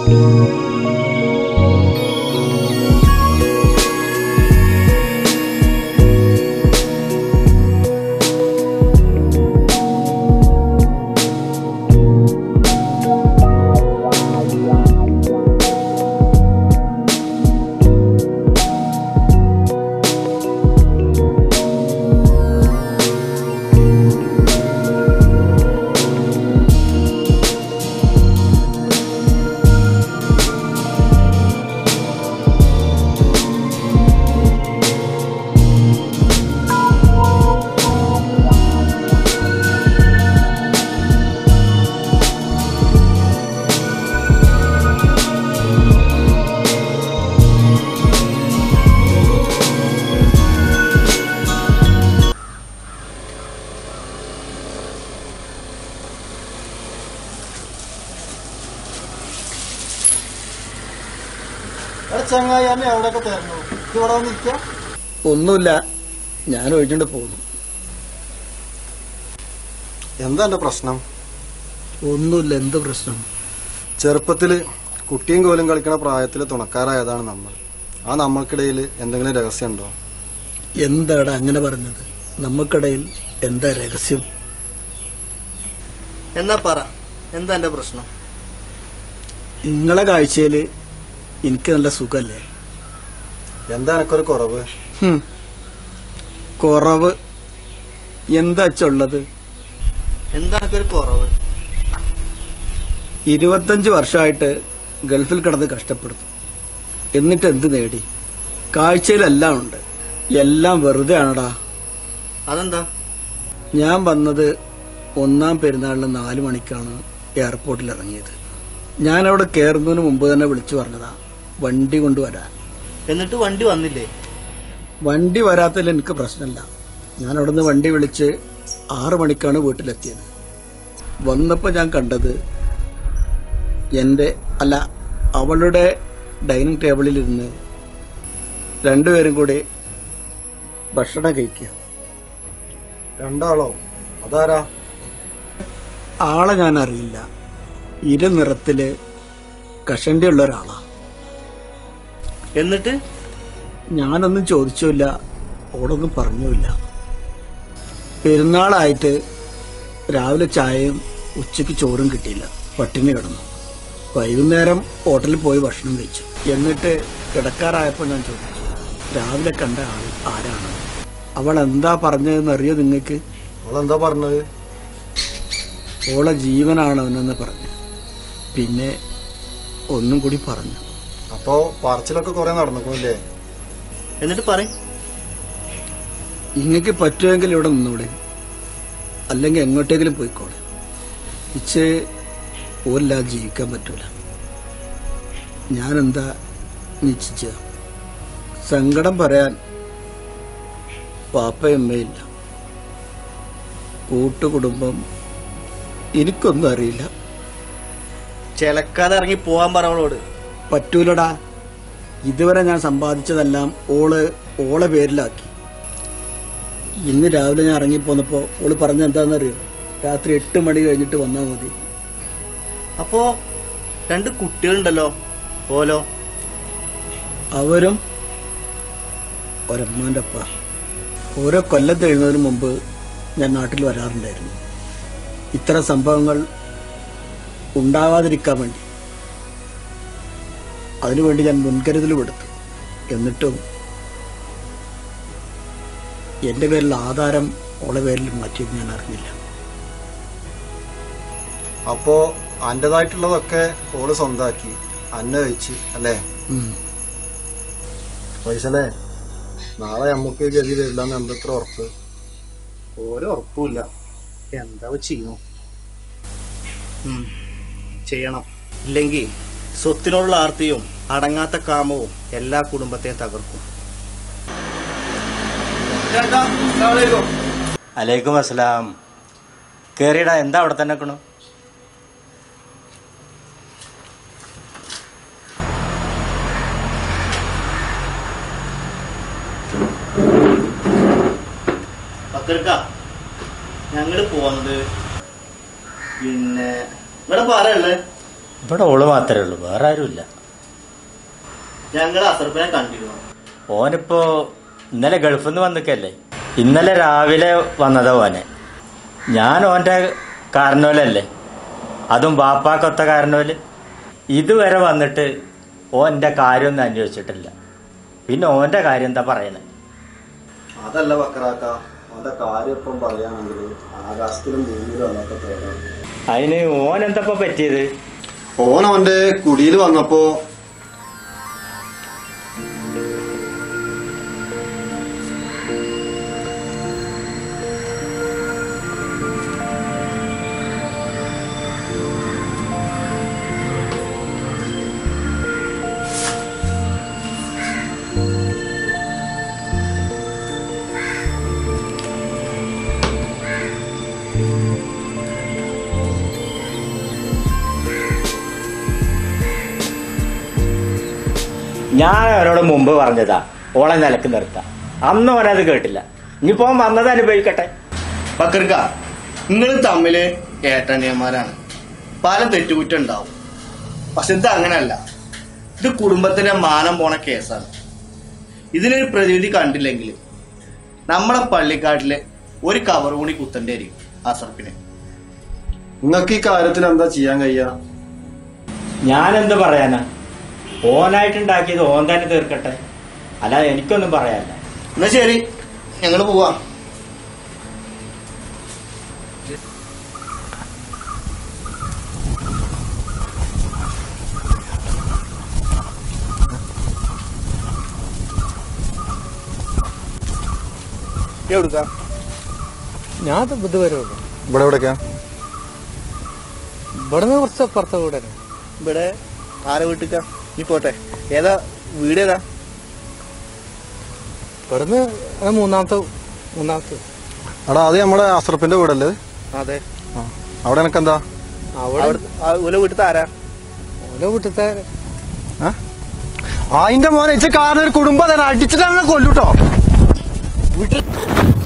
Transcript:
എടാ ചങ്ങായി അമ്മ എവിടെയൊക്കെ തരുന്നു ഇവിടെ വന്നിരിക്ക ഒന്നുമില്ല ഞാൻ ഒഴിഞ്ഞോണ്ട് പോകുന്നു എന്താ എന്റെ പ്രശ്നം ഒന്നുമില്ല എന്ത് പ്രശ്നം ചെറുപ്പത്തില് കുട്ടിയും കോലും കളിക്കണ പ്രായത്തില് തുണക്കാരായതാണ് നമ്മൾ ആ നമ്മൾക്കിടയിൽ എന്തെങ്കിലും രഹസ്യമുണ്ടോ എന്താടാ അങ്ങനെ പറഞ്ഞത് നമുക്കിടയിൽ എന്താ രഹസ്യം എന്നാ പറ എന്താ എന്റെ പ്രശ്നം നിങ്ങളെ കാഴ്ചയില് എനിക്ക് നല്ല സുഖല്ലേ എന്താ എനക്കൊരു കുറവ് ഹും. കുറവ് എന്താ ഉള്ളത് എന്താ എനിക്കൊരു കുറവ് ഇരുപത്തഞ്ച് വർഷമായിട്ട് ഗൾഫിൽ കിടന്ന് കഷ്ടപ്പെടുന്നു എന്നിട്ട് എന്ത് നേടി കാഴ്ചയിലെല്ലാം ഉണ്ട് എല്ലാം വെറുതെ ആണടാ അതെന്താ ഞാൻ വന്നത് ഒന്നാം പെരുന്നാളിന് നാലു മണിക്കാണ് എയർപോർട്ടിൽ ഇറങ്ങിയത് ഞാൻ അവിടെ കയറുന്നതിന് മുമ്പ് തന്നെ വിളിച്ചു പറഞ്ഞതാ വണ്ടി കൊണ്ടുവരാൻ എന്നിട്ട് വണ്ടി വന്നില്ലേ വണ്ടി വരാത്തതിൽ എനിക്ക് പ്രശ്നമില്ല ഞാൻ അവിടുന്ന് വണ്ടി വിളിച്ച് ആറു മണിക്കാണ് വീട്ടിലെത്തിയത് വന്നപ്പോൾ ഞാൻ കണ്ടത് എൻ്റെ അല്ല അവളുടെ ഡൈനിങ് ടേബിളിലിരുന്ന് രണ്ടുപേരും കൂടി ഭക്ഷണം കഴിക്കുക രണ്ടാളോ അതാരാ ആളെ ഞാൻ അറിയില്ല ഇരു നിറത്തില് കഷണ്ടിയുള്ള ഒരാളാ എന്നിട്ട് ഞാനൊന്നും ചോദിച്ചില്ല ഓടൊന്നും പറഞ്ഞുമില്ല പെരുന്നാളായിട്ട് രാവിലെ ചായയും ഉച്ചയ്ക്ക് ചോറും കിട്ടിയില്ല പട്ടിണി കിടന്നു വൈകുന്നേരം ഹോട്ടലിൽ പോയി ഭക്ഷണം കഴിച്ചു എന്നിട്ട് കിടക്കാറായപ്പോൾ ഞാൻ ചോദിച്ചു രാവിലെ കണ്ട ആൾ ആരാണ് അവൾ എന്താ പറഞ്ഞതെന്ന് അറിയോ നിങ്ങൾക്ക് അവളെന്താ പറഞ്ഞത് ഓളെ ജീവനാണ് അവനെന്ന് പറഞ്ഞു പിന്നെ ഒന്നും കൂടി പറഞ്ഞു അപ്പോ പറച്ചിലൊക്കെ കുറെ നടന്നില്ലേ എന്നിട്ട് പറ ഇങ്ങക്ക് പറ്റുമെങ്കിൽ ഇവിടെ നിന്നൂടെ അല്ലെങ്കിൽ എങ്ങോട്ടെങ്കിലും പോയിക്കോളെ ഇച്ച് ഓരില്ലാതെ ജീവിക്കാൻ പറ്റൂല ഞാനെന്താ നിശ്ചിച്ച സങ്കടം പറയാൻ പാപ്പയമ്മയില്ല കൂട്ടുകുടുംബം എനിക്കൊന്നും അറിയില്ല ചിലക്കാതെ ഇറങ്ങി പോവാൻ പറവളോട് പറ്റൂലടാ ഇതുവരെ ഞാൻ സമ്പാദിച്ചതെല്ലാം ഓള് ഓളെ പേരിലാക്കി ഇന്ന് രാവിലെ ഞാൻ ഇറങ്ങിപ്പോന്നപ്പോ ഓള് പറഞ്ഞ എന്താണെന്നറിയോ രാത്രി എട്ട് മണി കഴിഞ്ഞിട്ട് വന്നാൽ മതി അപ്പോ രണ്ട് കുട്ടികളുണ്ടല്ലോ ഓലോ അവരും ഒരമ്മാന്റെ അപ്പ ഓരോ കൊല്ലം കഴിയുന്നതിന് മുമ്പ് ഞാൻ നാട്ടിൽ വരാറുണ്ടായിരുന്നു ഇത്തരം സംഭവങ്ങൾ ഉണ്ടാവാതിരിക്കാൻ വേണ്ടി അതിനുവേണ്ടി ഞാൻ മുൻകരുതലും എടുത്തു എന്നിട്ടും എന്റെ പേരിൽ ആധാരം ഓളെ പേരിൽ മാറ്റിയത് ഞാൻ അറിഞ്ഞില്ല അപ്പോ അന്റേതായിട്ടുള്ളതൊക്കെ ഓള് സ്വന്താക്കി അന്ന കഴിച്ച് അല്ലേ ഉം. പൈസലേ നാളെ നമുക്ക് ഗതി വരില്ലെന്ന് എന്തത്ര ഉറപ്പ് ഓരോ ഉറപ്പുമില്ല എന്താ ചെയ്യുന്നു ഉം, ചെയ്യണം ഇല്ലെങ്കിൽ സ്വത്തിനോടുള്ള ആർത്തിയും അടങ്ങാത്ത കാമവും എല്ലാ കുടുംബത്തെയും തകർക്കും അലൈക്കും അസ്സലാം കേറിയടാ എന്താ അവിടെ തന്നെ നിക്കണു പക്കർക്ക ഞങ്ങള് പോകുന്നത് പിന്നെ ഇവിടെ പറയല്ലേ ഇവിടെ ഓള് മാത്രമേ ഉള്ളൂ വേറെ ആരുമില്ല ഞങ്ങൾ അസർപ്പിനെ കണ്ടിരുന്നു ഓനിപ്പോ ഇന്നലെ ഗൾഫിൽ നിന്ന് വന്നിക്കല്ലേ ഇന്നലെ രാവിലെ വന്നതാ ഓനെ ഞാൻ ഓന്റെ കാരണോലല്ലേ അതും ബാപ്പാക്കൊത്ത കാരണോല് ഇതുവരെ വന്നിട്ട് ഓന്റെ കാര്യമൊന്നും അന്വേഷിച്ചിട്ടില്ല പിന്നെ ഓന്റെ കാര്യം എന്താ പറയണേ അതല്ല ബക്കറാക്ക അവന്റെ കാര്യം ഇപ്പം പറയുകയാണെങ്കിൽ ആകാശത്തിലും ഭൂമിയിലും അല്ലാത്ത പേരാണ് അതിന് ഓൻ എന്തപ്പോ പറ്റിയത് ഓൻ അവന്റെ കുടിയിൽ വന്നപ്പോ ഞാൻ അവനോട് മുമ്പ് പറഞ്ഞതാ ഓളെ നിലക്ക് നിർത്താം അന്ന് ഓനത് കേട്ടില്ല ഇനിയിപ്പോ ഓൻ വന്നത് അനുഭവിക്കട്ടെ ബക്കർക്ക നിങ്ങൾ തമ്മില് ഏട്ടനിയന്മാരാണ് പല തെറ്റുകുറ്റം ഉണ്ടാവും പക്ഷെ ഇത് അങ്ങനെയല്ല ഇത് കുടുംബത്തിന്റെ മാനം പോണ കേസാണ് ഇതിനൊരു പ്രതിവിധി കണ്ടില്ലെങ്കിൽ നമ്മളെ പള്ളിക്കാട്ടില് ഒരു കവർ കൂടി കുത്തേണ്ടി വരും അസർപ്പിന് നിങ്ങൾക്ക് ഈ കാര്യത്തിൽ എന്താ ചെയ്യാൻ കഴിയാ ഞാൻ എന്ത് പറയാനാ ഓനായിട്ടുണ്ടാക്കിയത് ഓൻ തന്നെ തീർക്കട്ടെ അല്ലാതെ എനിക്കൊന്നും പറയാനില്ല എന്നാ ശരി ഞങ്ങൾ പോവാം എവിടുക്കാം ഞാൻ ഇതുവരെ ഉള്ളു ഇവിടെ എവിടേക്കാ ഇവിടുന്ന് കുറച്ച് അപ്പുറത്തെ വീടെ ഇവിടെ ആരെ വീട്ടിക്കാം നീ പോട്ടെ ഏതാ വീട് ഏതാ ഇവിടുന്ന് അത് മൂന്നാമത്തെ മൂന്നാമത്തെ എടാ അത് നമ്മുടെ അസ്രപ്പിന്റെ വീടല്ലേ അതെ ആ. അവിടെ എനക്കെന്താ അവിടെ ഓല വീട്ടിൽ ആരാ ഓരോ വീട്ടിലത്തെ അതിന്റെ മോനെ ഇച്ച കാരണം ഒരു കുടുംബം തന്നെ അടിച്ചിട്ടാണ് കൊല്ലൂട്ടോ വീട്ടിൽ